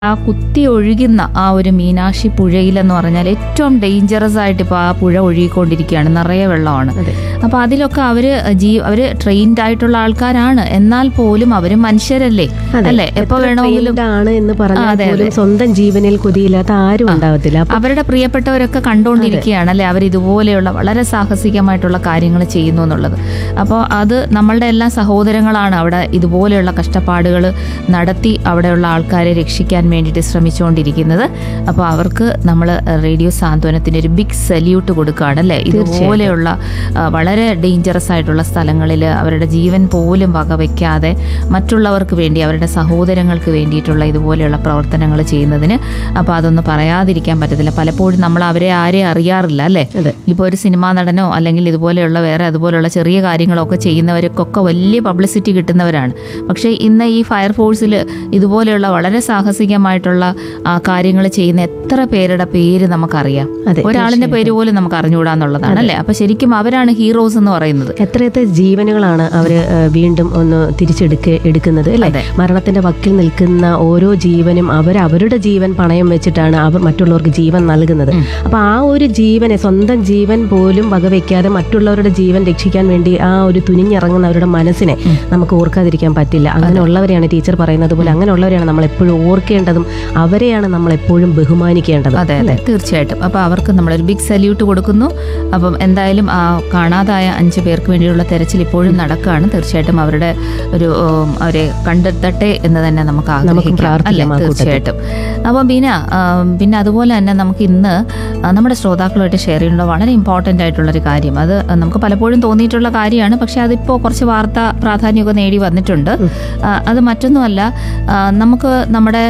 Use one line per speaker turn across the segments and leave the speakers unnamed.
ആ കുത്തി ഒഴുകുന്ന ആ ഒരു മീനാക്ഷി പുഴയിലെന്ന് പറഞ്ഞാൽ ഏറ്റവും ഡേഞ്ചറസ് ആയിട്ട് ഇപ്പോൾ ആ പുഴ ഒഴുകിക്കൊണ്ടിരിക്കുകയാണ് നിറയെ വെള്ളമാണ്
അതെ.
അപ്പോൾ അതിലൊക്കെ അവര് ജീ അവര് ട്രെയിൻഡ് ആയിട്ടുള്ള ആൾക്കാരാണ് എന്നാൽ പോലും അവര് മനുഷ്യരല്ലേ
അതെ.
അല്ലേ എപ്പോ
എത്ര
വേണമെങ്കിലും
trained ആണ് എന്ന്
ആ,
പറഞ്ഞാൽ
അതെ,
പോലും
അതെ.
സ്വന്തം ജീവനിൽ കൊതിയില്ലാത്ത ആരും ഉണ്ടാവത്തില്ല അപ്പൊ
അവരുടെ പ്രിയപ്പെട്ടവരൊക്കെ കണ്ടുകൊണ്ടിരിക്കുകയാണ് അല്ലെ അവർ ഇതുപോലെയുള്ള വളരെ സാഹസികമായിട്ടുള്ള കാര്യങ്ങൾ ചെയ്യുന്നു എന്നുള്ളത് അപ്പോൾ അത് നമ്മളുടെ എല്ലാ സഹോദരങ്ങളാണ് അവിടെ ഇതുപോലെയുള്ള കഷ്ടപ്പാടുകൾ നടത്തി അവിടെയുള്ള ആൾക്കാരെ രക്ഷിക്കാൻ വേണ്ടിയിട്ട് ശ്രമിച്ചുകൊണ്ടിരിക്കുന്നത് അപ്പോൾ അവർക്ക് നമ്മൾ റേഡിയോ സാന്ത്വനത്തിന് ഒരു ബിഗ് സല്യൂട്ട് കൊടുക്കുകയാണ് അല്ലേ ഇതുപോലെയുള്ള ആ, വളരെ ഡേഞ്ചറസ് ആയിട്ടുള്ള സ്ഥലങ്ങളിൽ അവരുടെ ജീവൻ പോലും വകവയ്ക്കാതെ മറ്റുള്ളവർക്ക് വേണ്ടി അവരുടെ സഹോദരങ്ങൾക്ക് വേണ്ടിയിട്ടുള്ള ഇതുപോലെയുള്ള പ്രവർത്തനങ്ങൾ ചെയ്യുന്നതിന് അപ്പോൾ അതൊന്നും പറയാതിരിക്കാൻ പറ്റത്തില്ല പലപ്പോഴും നമ്മൾ അവരെ ആരെയും അറിയാറില്ല അല്ലേ
അതെ.
ഇപ്പോൾ ഒരു സിനിമാ നടനോ അല്ലെങ്കിൽ ഇതുപോലെയുള്ള വേറെ അതുപോലെയുള്ള ചെറിയ കാര്യങ്ങളൊക്കെ ചെയ്യുന്നവർക്കൊക്കെ വലിയ പബ്ലിസിറ്റി കിട്ടുന്നവരാണ് പക്ഷേ ഇന്ന് ഈ ഫയർഫോഴ്സിൽ ഇതുപോലെയുള്ള വളരെ സാഹസികമായിട്ടുള്ള കാര്യങ്ങൾ ചെയ്യുന്ന എത്ര പേരുടെ പേര് നമുക്കറിയാം
അതെ,
ഒരാളിന്റെ പേര് പോലും നമുക്ക് അറിഞ്ഞുകൂടാന്നുള്ളതാണ് അല്ലേ അപ്പൊ ശരിക്കും അവരാണ് ഹീറോസ് എന്ന് പറയുന്നത്
എത്രയെത്ര ജീവനുകളാണ് അവര് ആ, വീണ്ടും ഒന്ന് തിരിച്ചെടുക്ക എടുക്കുന്നത് അല്ലെ
അതെ.
മരണത്തിന്റെ വക്കിൽ നിൽക്കുന്ന ഓരോ ജീവനും അവർ അവരുടെ ജീവൻ പണയം വെച്ചിട്ടാണ് അവർ മറ്റുള്ളവർക്ക് ജീവൻ നൽകുന്നത് അപ്പൊ ആ ഒരു ജീവനെ സ്വന്തം ജീവൻ പോലും വകവെക്കാതെ മറ്റുള്ളവരുടെ ജീവൻ രക്ഷിക്കാൻ വേണ്ടി ആ ഒരു തുനിഞ്ഞിറങ്ങുന്ന അവരുടെ മനസ്സിനെ നമുക്ക് ഓർക്കാതിരിക്കാൻ പറ്റില്ല അങ്ങനെയുള്ളവരെയാണ് ടീച്ചർ പറയുന്നത് പോലെ അങ്ങനെയുള്ളവരെയാണ് നമ്മൾ എപ്പോഴും ഓർക്കേണ്ടതും അവരെയാണ് നമ്മൾ എപ്പോഴും ബഹുമാനിക്കേണ്ടത്
അതെ അതെ തീർച്ചയായിട്ടും അപ്പോൾ അവർക്ക് നമ്മളൊരു ബിഗ് സല്യൂട്ട് കൊടുക്കുന്നു അപ്പം എന്തായാലും ആ കാണാതായ അഞ്ച് പേർക്ക് വേണ്ടിയുള്ള തെരച്ചിൽ ഇപ്പോഴും നടക്കുകയാണ് തീർച്ചയായിട്ടും അവരുടെ ഒരു ഉം, അവരെ കണ്ടെത്തട്ടെ എന്ന് തന്നെ നമുക്ക് ആഗ്രഹിക്കാം അല്ലേ
പ്രാർത്ഥിക്കാം ആ കൂട്ടത്തിൽ.
തീർച്ചയായിട്ടും അപ്പം ബീന ആം, പിന്നെ അതുപോലെ തന്നെ നമുക്ക് ഇന്ന് ആ, നമ്മുടെ ശ്രോതാക്കളുമായിട്ട് ഷെയർ ചെയ്യുന്ന വളരെ ഇമ്പോർട്ടൻ്റ് ആയിട്ടുള്ളൊരു കാര്യം അത് നമുക്ക് പലപ്പോഴും തോന്നിയിട്ടുള്ള കാര്യമാണ് പക്ഷേ അതിപ്പോൾ കുറച്ച് വാർത്താ പ്രാധാന്യമൊക്കെ നേടി വന്നിട്ടുണ്ട് ആ, അത് മറ്റൊന്നുമല്ല ആ, നമുക്ക് നമ്മുടെ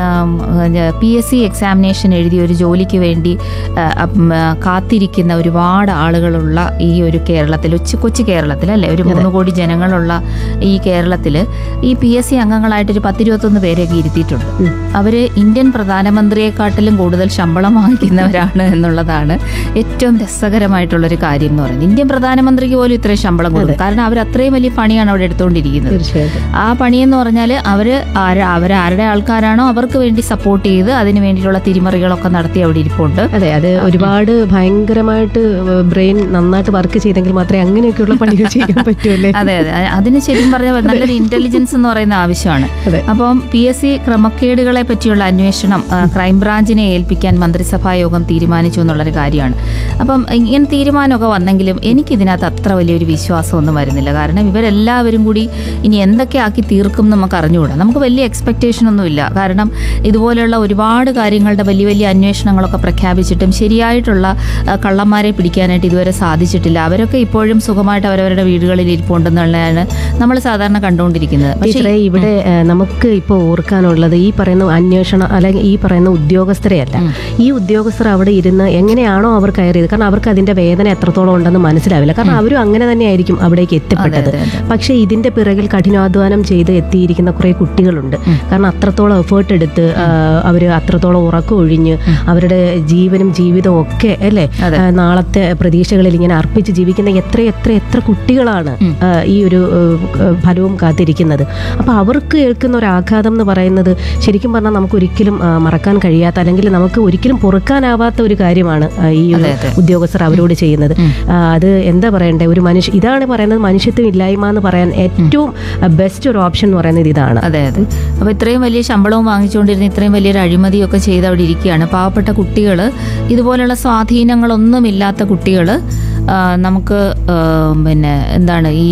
പി എസ് സി എക്സാമിനേഷൻ എഴുതിയ ഒരു ജോലിക്ക് വേണ്ടി ആ, ഉം, ആ, കാത്തിരിക്കുന്ന ഒരുപാട് ആളുകളുള്ള ഈ ഒരു കേരളത്തിൽ ഉച്ച കൊച്ചു കേരളത്തിൽ അല്ലേ ഒരു മൂന്ന് കോടി ജനങ്ങളുള്ള ഈ കേരളത്തിൽ ഈ പി എസ് സി അംഗങ്ങളായിട്ട് ഒരു പത്തിരുപത്തൊന്ന് പേരെയൊക്കെ ഇരുത്തിയിട്ടുണ്ട് അവര് ഇന്ത്യൻ പ്രധാനമന്ത്രിയെക്കാട്ടിലും കൂടുതൽ ശമ്പളം വാങ്ങിക്കുന്നവരാണ് എന്നുള്ളതാണ് ഏറ്റവും രസകരമായിട്ടുള്ളൊരു കാര്യം എന്ന് പറയുന്നത് ഇന്ത്യൻ പ്രധാനമന്ത്രിക്ക് പോലും ഇത്രയും ശമ്പളം കൊടുക്കും കാരണം അവർ അത്രയും വലിയ പണിയാണ് അവിടെ എടുത്തുകൊണ്ടിരിക്കുന്നത്
തീർച്ചയായിട്ടും
ആ പണിയെന്ന് പറഞ്ഞാൽ അവർ അവർ ആരുടെ ആൾക്കാരാണോ അവർക്ക് വേണ്ടി സപ്പോർട്ട് ചെയ്ത് അതിന് വേണ്ടിയിട്ടുള്ള തിരിമറികളൊക്കെ നടത്തി അവിടെ ഇരിപ്പുണ്ട്
അതെ അത് ഒരുപാട് ഭയങ്കരമായിട്ട് ബ്രെയിൻ നന്നായിട്ട് വർക്ക് ചെയ്തെങ്കിൽ മാത്രമേ അങ്ങനെയൊക്കെയുള്ള പണികൾ ചെയ്യാൻ പറ്റൂല്ലേ
അതെ അതെ അ- അതിന് ശരിക്കും പറഞ്ഞാൽ നല്ലൊരു ഇന്റലിജൻസ് എന്ന് പറയുന്ന ആവശ്യമാണ്
അതെ.
അപ്പം പി എസ് സി ക്രമക്കേടുകളെ പറ്റിയുള്ള അന്വേഷണം ആ, ക്രൈംബ്രാഞ്ചിനെ ഏൽപ്പിക്കാൻ മന്ത്രിസഭാ യോഗം തീരുമാനിച്ചു എന്നുള്ളൊരു കാര്യമാണ് അപ്പം ഇങ്ങനെ തീരുമാനമൊക്കെ വന്നെങ്കിലും എനിക്കിതിനകത്ത് അത്ര വലിയൊരു വിശ്വാസമൊന്നും വരുന്നില്ല കാരണം ഇവരെല്ലാവരും കൂടി ഇനി എന്തൊക്കെ ആക്കി തീർക്കും എന്ന് നമുക്ക് അറിഞ്ഞുകൂടാ നമുക്ക് വലിയ എക്സ്പെക്റ്റേഷൻ ഒന്നുമില്ല കാരണം ഇതുപോലെയുള്ള ഒരുപാട് കാര്യങ്ങളുടെ വലിയ വലിയ അന്വേഷണങ്ങളൊക്കെ പ്രഖ്യാപിച്ചിട്ടും ശരിയായിട്ടുള്ള ആ, കള്ളന്മാരെ പിടിക്കാനായിട്ട് ഇതുവരെ സാധിച്ചിട്ടില്ല അവരൊക്കെ ഇപ്പോഴും സുഖമായിട്ട് അവരവരുടെ വീടുകളിൽ ഇരിപ്പുണ്ടെന്നുള്ളതാണ് നമ്മൾ സാധാരണ കണ്ടുകൊണ്ടിരിക്കുന്നത് പക്ഷേ
ടീച്ചറെ ഇവിടെ ഏഹ്, നമുക്ക് ഇപ്പോൾ ഓർക്കാനുള്ളത് ഈ പറയുന്ന അന്വേഷണം അല്ലെങ്കിൽ ഈ പറയുന്ന ഉദ്യോഗസ്ഥരെയല്ല ഈ ഉദ്യോഗസ്ഥർ അവിടെ ഇരുന്ന് എങ്ങനെയാണോ അവർ കയറിയത് കാരണം അവർക്ക് അതിന്റെ വേദന എത്രത്തോളം ഉണ്ടെന്ന് മനസ്സിലാവില്ല കാരണം അവരും അങ്ങനെ തന്നെയായിരിക്കും അവിടേക്ക് എത്തിപ്പെട്ടത്
അതെ, അതെ.
പക്ഷേ ഇതിന്റെ പിറകിൽ കഠിനാധ്വാനം ചെയ്ത് എത്തിയിരിക്കുന്ന കുറെ കുട്ടികളുണ്ട് കാരണം അത്രത്തോളം എഫേർട്ട് എടുത്ത് അവർ അത്രത്തോളം ഉറക്കം ഒഴിഞ്ഞ് അവരുടെ ജീവനും ജീവിതവും ഒക്കെ അല്ലേ
അതെ.
ആ, നാളത്തെ പ്രതീക്ഷകളിൽ ഇങ്ങനെ അർപ്പിച്ച് ജീവിക്കുന്ന എത്ര എത്ര എത്ര കുട്ടികളാണ് ആ, ഈ ഒരു ഏഹ്, ഫലവും കാത്തിരിക്കുന്നത് അപ്പോൾ അവർക്ക് ഏൽക്കുന്ന ഒരു ആഘാതം എന്ന് പറയുന്നത് ശരിക്കും പറഞ്ഞാൽ നമുക്ക് ഒരിക്കലും ആ, മറക്കാൻ കഴിയാത്ത അല്ലെങ്കിൽ നമുക്ക് ഒരിക്കലും പൊറുക്കാനാവാത്ത ഒരു കാര്യമാണ് ആ, ഈ ഒരു
അതെ, അതെ.
ഉദ്യോഗസ്ഥർ അവരോട് ചെയ്യുന്നത് ആ, അത് എന്താ പറയണ്ടേ ഒരു മനുഷ്യ ഇതാണ് പറയുന്നത് മനുഷ്യത്വം ഇല്ലായ്മ എന്ന് പറയാൻ ഏറ്റവും ബെസ്റ്റ് ഒരു ഓപ്ഷൻ എന്ന് പറയുന്നത് ഇതാണ്
അതെ അതെ അപ്പോൾ ഇത്രയും വലിയ ശമ്പളവും വാങ്ങിച്ചുകൊണ്ടിരുന്ന ഇത്രയും വലിയൊരു അഴിമതിയൊക്കെ ചെയ്ത് അവിടെ ഇരിക്കുകയാണ് പാവപ്പെട്ട കുട്ടികൾ ഇതുപോലെയുള്ള സ്വാധീനങ്ങളൊന്നുമില്ലാത്ത കുട്ടികൾ നമുക്ക് ആ, പിന്നെ എന്താണ് ഈ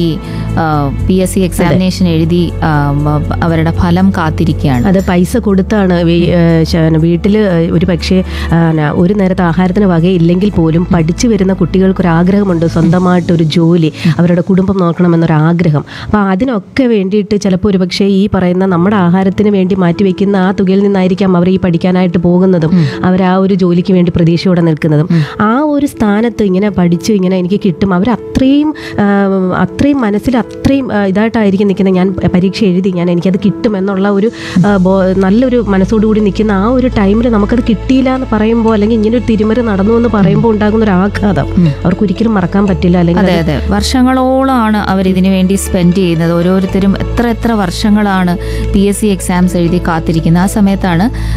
പി എസ് സി എക്സാമിനേഷൻ എഴുതി ആ, മ- അവരുടെ ഫലം കാത്തിരിക്കുകയാണ്
അത് പൈസ കൊടുത്താണ് വീ- ഏഹ് ശ- വീട്ടില് ഒരു പക്ഷേ ആ, ന- ഒരു നേരത്തെ ആഹാരത്തിന് വകയില്ലെങ്കിൽ പോലും പഠിച്ചു വരുന്ന കുട്ടികൾക്ക് ഒരു ആഗ്രഹമുണ്ട് സ്വന്തമായിട്ട് ഒരു ജോലി അവരുടെ കുടുംബം നോക്കണമെന്നൊരു ആഗ്രഹം അപ്പോൾ അതിനൊക്കെ വേണ്ടിയിട്ട് ചിലപ്പോൾ ഒരു പക്ഷേ ഈ പറയുന്ന നമ്മുടെ ആഹാരത്തിന് വേണ്ടി മാറ്റിവെക്കുന്ന ആ തുകയിൽ നിന്നായിരിക്കാം അവർ ഈ പഠിക്കാനായിട്ട് പോകുന്നതും അവർ ആ ഒരു ജോലിക്ക് വേണ്ടി പ്രതീക്ഷയോടെ നിൽക്കുന്നതും ആ ഒരു സ്ഥാനത്ത് ഇങ്ങനെ പഠിച്ച് ഇങ്ങനെ എനിക്ക് കിട്ടും അവർ അത്രയും ആ, അത്രയും മനസ്സിൽ അത്രയും ആ, ഇതായിട്ടായിരിക്കും നിൽക്കുന്നത് ഞാൻ പരീക്ഷ എഴുതി ഞാൻ എനിക്കത് കിട്ടും എന്നുള്ള ഒരു ആ, ബോ- നല്ലൊരു മനസ്സോടുകൂടി നിൽക്കുന്ന ആ ഒരു ടൈമിൽ നമുക്കത് കിട്ടിയില്ല എന്ന് പറയുമ്പോൾ അല്ലെങ്കിൽ ഇങ്ങനെ ഒരു തിരിമറി നടന്നു എന്ന് പറയുമ്പോൾ ഉണ്ടാകുന്ന ഒരു ആഘാതം അവർക്ക് ഒരിക്കലും മറക്കാൻ പറ്റില്ല അല്ലെങ്കിൽ
അതെ അതെ വർഷങ്ങളോളമാണ് അവർ ഇതിനു വേണ്ടി സ്പെൻഡ് ചെയ്യുന്നത് ഓരോരുത്തരും എത്ര എത്ര വർഷങ്ങളാണ് പി എസ് സി എക്സാംസ് എഴുതി കാത്തിരിക്കുന്നത് ആ സമയത്താണ്